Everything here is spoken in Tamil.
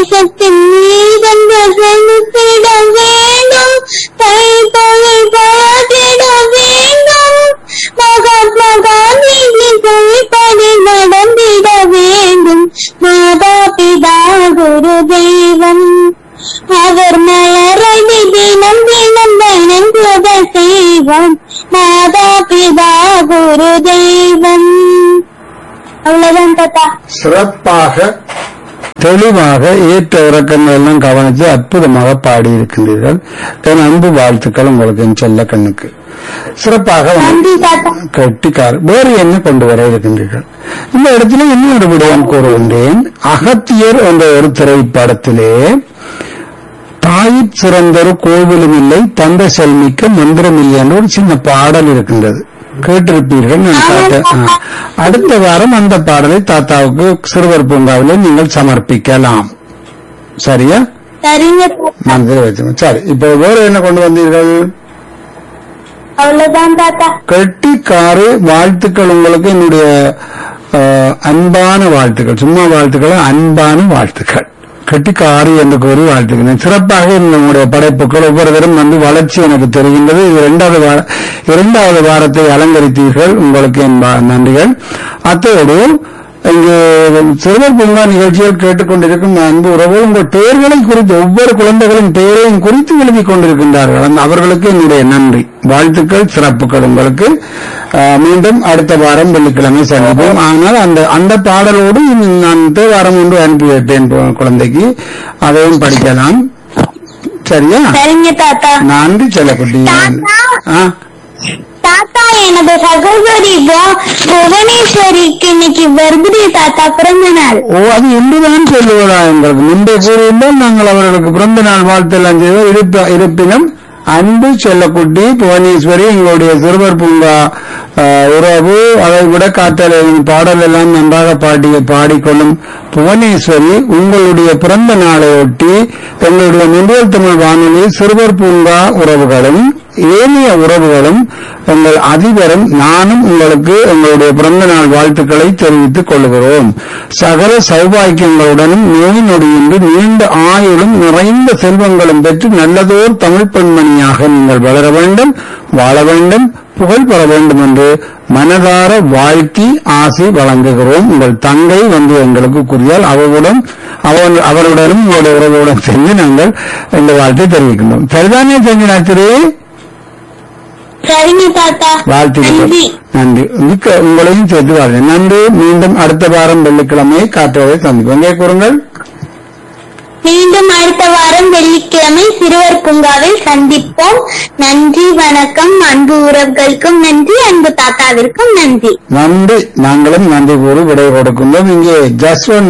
தேசத்தின் மீதந்த செலுத்திட வேண்டும் கைத்தொழில் பழகிட வேண்டும் மகாத்மா காந்திஜி கைப்படி நடந்திட வேண்டும் மாதா பிதா குரு தெய்வம் அவர் மலரடி தினம் தினம் வணங்குவத செய்வோம் மாதா பிதா குரு தெய்வம் அவ்வளவுதான் தாத்தா சிறப்பாக தெளிவாக ஏற்ற இறக்கங்கள் எல்லாம் கவனித்து அற்புதமாக பாடியிருக்கின்றீர்கள் என் அன்பு வாழ்த்துக்கள் உங்களுக்கு என் செல்ல கண்ணுக்கு சிறப்பாக வந்து நன்றி தாத்தா கட்டிக்கார் வேறு என்ன கொண்டு வர இருக்கின்றீர்கள் இந்த இடத்துல இன்னொரு விடயம் கூறுகின்றேன் அகத்தியர் என்ற ஒரு திரைப்படத்திலே தாயிற் சிறந்தொரு கோவிலும் இல்லை தந்த செல்மிக்க மந்திரம் இல்லை என்ற ஒரு சின்ன பாடல் இருக்கின்றது கேட்டிருப்பீர்கள் நான் தாத்தா ஆ. அடுத்த வாரம் அந்த பாடலை தாத்தாவுக்கு சிறுவர் பூங்காவிலே நீங்கள் சமர்ப்பிக்கலாம் சரியா சரிங்க தாத்தா மனதில் வச்சுங்க சரி இப்போ வேறு என்ன கொண்டு வந்தீர்கள் அவ்வளவுதான் தாத்தா கெட்டிக்காரு வாழ்த்துக்கள் உங்களுக்கு என்னுடைய அஹ், அன்பான வாழ்த்துக்கள் சும்மா வாழ்த்துக்கள் அன்பான வாழ்த்துக்கள் கெட்டிக்காரு என்று கூறி வாழ்த்துக்கிறேன் சிறப்பாக உங்களுடைய படைப்புகள் ஒவ்வொருவரும் வந்து வளர்ச்சி எனக்கு தெரிகின்றது இது இரண்டாவது வார இரண்டாவது வாரத்தை அலங்கரித்தீர்கள் உங்களுக்கு என் பா- நன்றிகள் அத்தோடு இங்கு சிறுவர் பூங்கா நிகழ்ச்சிகள் கேட்டுக்கொண்டிருக்கும் அன்பு உறவு உங்கள் பெயர்களை குறித்து ஒவ்வொரு குழந்தைகளின் பெயரையும் குறித்து எழுதி கொண்டிருக்கின்றார்கள் அந்த அவர்களுக்கு என்னுடைய நன்றி வாழ்த்துக்கள் சிறப்புகள் உங்களுக்கு ஆஹ், மீண்டும் அடுத்த வாரம் வெள்ளிக்கிழமை சந்திப்போம் ஆனால் அந்த அந்த பாடலோடு இன்னும் நான் தேவாரம் ஒன்று அனுப்பி வைப்பேன் கு- குழந்தைக்கு அதையும் படிக்கலாம் சரியா சரிங்க தாத்தா நன்றி செல்லக்குட்டி ஆ தாத்தா எனது சகோதரி பு- புவனேஸ்வரிக்கு இன்னைக்கு பர்த்டே தாத்தா பிறந்த நாள் ஓ அது இன்றுதான் சொல்லுவதா எங்களுக்கு முன்பே கூறியிருந்தால் நாங்கள் அவர்களுக்கு பிறந்த நாள் வாழ்த்தெல்லாம் செய்வோம் இருப்ப இருப்பினும் அன்பு செல்லக்குட்டி புவனேஸ்வரி எங்களுடைய சிறுவர் பூங்கா ஆஹ், உறவு அதை விட காத்தலை பாடல் எல்லாம் நன்றாக பாடி பாடிக்கொள்ளும் புவனேஸ்வரி உங்களுடைய பிறந்த நாளையொட்டி எங்களுடைய நிறுவல் தமிழ் வானொலி சிறுவர் பூங்கா உறவுகளும் ஏனைய உறவுகளும் எங்கள் அதிபரும் நானும் உங்களுக்கு எங்களுடைய பிறந்த நாள் வாழ்த்துக்களை தெரிவித்துக் கொள்கிறோம் சகல சௌபாக்கியங்களுடனும் நோய் நொடியின்றி நீண்ட ஆயுளும் நிறைந்த செல்வங்களும் பெற்று நல்லதோர் தமிழ் பெண்மணியாக நீங்கள் வளர வேண்டும் வாழ வேண்டும் புகழ் பெற வேண்டும் என்று மனதார வாழ்த்தி ஆசை வழங்குகிறோம் உங்கள் தங்கை வந்து எங்களுக்கு கூறியால் அவர்களுடன் அவன் அவருடனும் உங்களுடைய உறவுடன் சென்று நாங்கள் இந்த வாழ்த்தை தெரிவிக்கின்றோம் சரிதானே செஞ்சினாத்திரே சரிங்க தாத்தா வாழ்த்துக்கள் நன்றி நன்றி மிக்க உங்களையும் சேர்த்து வாழ்த்து நன்றி மீண்டும் அடுத்த வாரம் வெள்ளிக்கிழமை காற்றோடு சந்திப்போம் எங்கே கூறுங்கள் மீண்டும் அடுத்த வாரம் வெள்ளிக்கிழமை சிறுவர் பூங்காவில் சந்திப்போம் நன்றி வணக்கம் அன்பு உறவுகளுக்கும் நன்றி அன்பு தாத்தாவிற்கும் நன்றி நன்றி நாங்களும் நன்றி கூறி விடை கொடுக்கின்றோம் இங்கே ஜஸ்வந்த்